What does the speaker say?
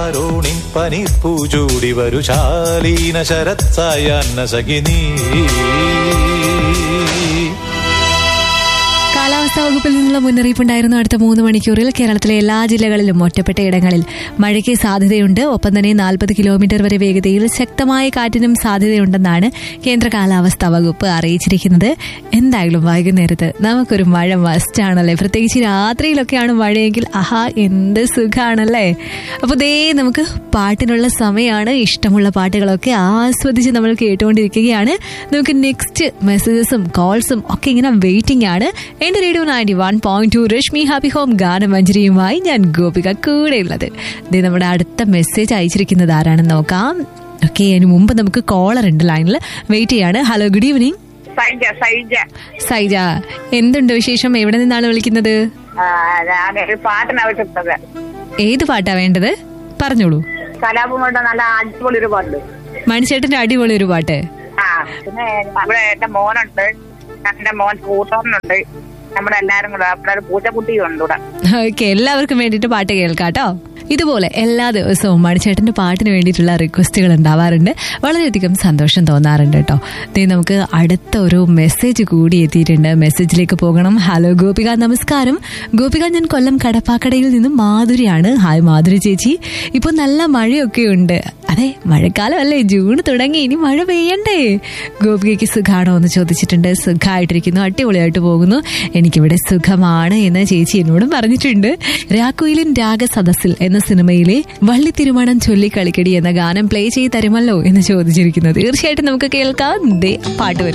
ോണിൻ പനിപ്പൂ ചൂടി വരു ശാലീന ശരത്സായാന്ന സഖിനീ കാലാവസ്ഥാ വകുപ്പിൽ നിന്നുള്ള മുന്നറിയിപ്പുണ്ടായിരുന്നു അടുത്ത മൂന്ന് മണിക്കൂറിൽ കേരളത്തിലെ എല്ലാ ജില്ലകളിലും ഒറ്റപ്പെട്ട ഇടങ്ങളിൽ മഴയ്ക്ക് സാധ്യതയുണ്ട് ഒപ്പം തന്നെ നാൽപ്പത് കിലോമീറ്റർ വരെ വേഗതയിൽ ശക്തമായ കാറ്റിനും സാധ്യതയുണ്ടെന്നാണ് കേന്ദ്ര കാലാവസ്ഥാ വകുപ്പ് അറിയിച്ചിരിക്കുന്നത് എന്തായാലും വൈകുന്നേരത്ത് നമുക്കൊരു മഴ മസ്റ്റ് ആണല്ലേ പ്രത്യേകിച്ച് രാത്രിയിലൊക്കെയാണ് മഴയെങ്കിൽ ആഹാ എന്ത് സുഖാണല്ലേ അപ്പോൾ ദേ നമുക്ക് പാട്ടിനുള്ള സമയമാണ് ഇഷ്ടമുള്ള പാട്ടുകളൊക്കെ ആസ്വദിച്ച് നമ്മൾ കേട്ടുകൊണ്ടിരിക്കുകയാണ് നമുക്ക് നെക്സ്റ്റ് മെസ്സേജസും കോൾസും ഒക്കെ ഇങ്ങനെ വെയിറ്റിംഗ് ആണ് എന്റെ radio ninety one point two Rashmi happy home ഗാനമഞ്ജരിയുമായി ഞാൻ ഗോപിക കൂടെയുള്ളത് ഇത് നമ്മുടെ അടുത്ത മെസ്സേജ് അയച്ചിരിക്കുന്നത് ആരാണെന്ന് നോക്കാം ഓക്കെ അതിന് മുമ്പ് നമുക്ക് കോളർ ഉണ്ട് ലൈനിൽ വെയിറ്റ് ചെയ്യാണ് hello good evening Saija Saija Saija എന്തുണ്ട് വിശേഷം എവിടെ നിന്നാണ് വിളിക്കുന്നത് ആ, ഞാനൊരു പാട്ടിന് ആവശ്യപ്പെട്ടത് ഏത് പാട്ടാ വേണ്ടത് പറഞ്ഞോളൂ കലാപങ്ങളുടെ നല്ല അടിപൊളി ഒരു പാട്ട് മണിച്ചേട്ടന്റെ അടിപൊളി ഒരു പാട്ട് ആ പിന്നെ അവിടെ എന്റെ മോനുണ്ട് എന്റെ മോൻ കൂട്ടറിനുണ്ട് നമ്മുടെ എല്ലാരും കൂടെ അവിടെ ഒരു പൂച്ചക്കുട്ടിയും ഉണ്ട് ഇവിടെ ഓക്കെ എല്ലാവർക്കും വേണ്ടിയിട്ട് പാട്ട് കേൾക്കാം കേട്ടോ ഇതുപോലെ എല്ലാ ദിവസവും മണിച്ചേട്ടന്റെ പാട്ടിന് വേണ്ടിയിട്ടുള്ള റിക്വസ്റ്റുകൾ ഉണ്ടാവാറുണ്ട് വളരെയധികം സന്തോഷം തോന്നാറുണ്ട് കേട്ടോ ദേ നമുക്ക് അടുത്ത ഒരു മെസ്സേജ് കൂടി എത്തിയിട്ടുണ്ട് മെസ്സേജിലേക്ക് പോകണം ഹലോ ഗോപിക നമസ്കാരം ഗോപിക ഞാൻ കൊല്ലം കടപ്പാക്കടയിൽ നിന്നും മാധുരിയാണ് ഹായ് മാധുരി ചേച്ചി ഇപ്പൊ നല്ല മഴയൊക്കെ ഉണ്ട് അതെ മഴക്കാലം അല്ലേ ജൂൺ തുടങ്ങി ഇനി മഴ പെയ്യണ്ടേ ഗോപികയ്ക്ക് സുഖാണോ എന്ന് ചോദിച്ചിട്ടുണ്ട് സുഖമായിട്ടിരിക്കുന്നു അടിപൊളിയായിട്ട് പോകുന്നു എനിക്കിവിടെ സുഖമാണ് എന്ന് ചേച്ചി എന്നോടും പറഞ്ഞിട്ടുണ്ട് രാക്കുയിലിൻ രാഗസദസ്സിൽ എന്ന സിനിമയിലെ വള്ളി തിരുമണം ചൊല്ലിക്കളിക്കടി എന്ന ഗാനം പ്ലേ ചെയ്ത് തരുമല്ലോ എന്ന് ചോദിച്ചിരിക്കുന്നത് തീർച്ചയായിട്ടും നമുക്ക് കേൾക്കാം ദേ പാട്ട് വരും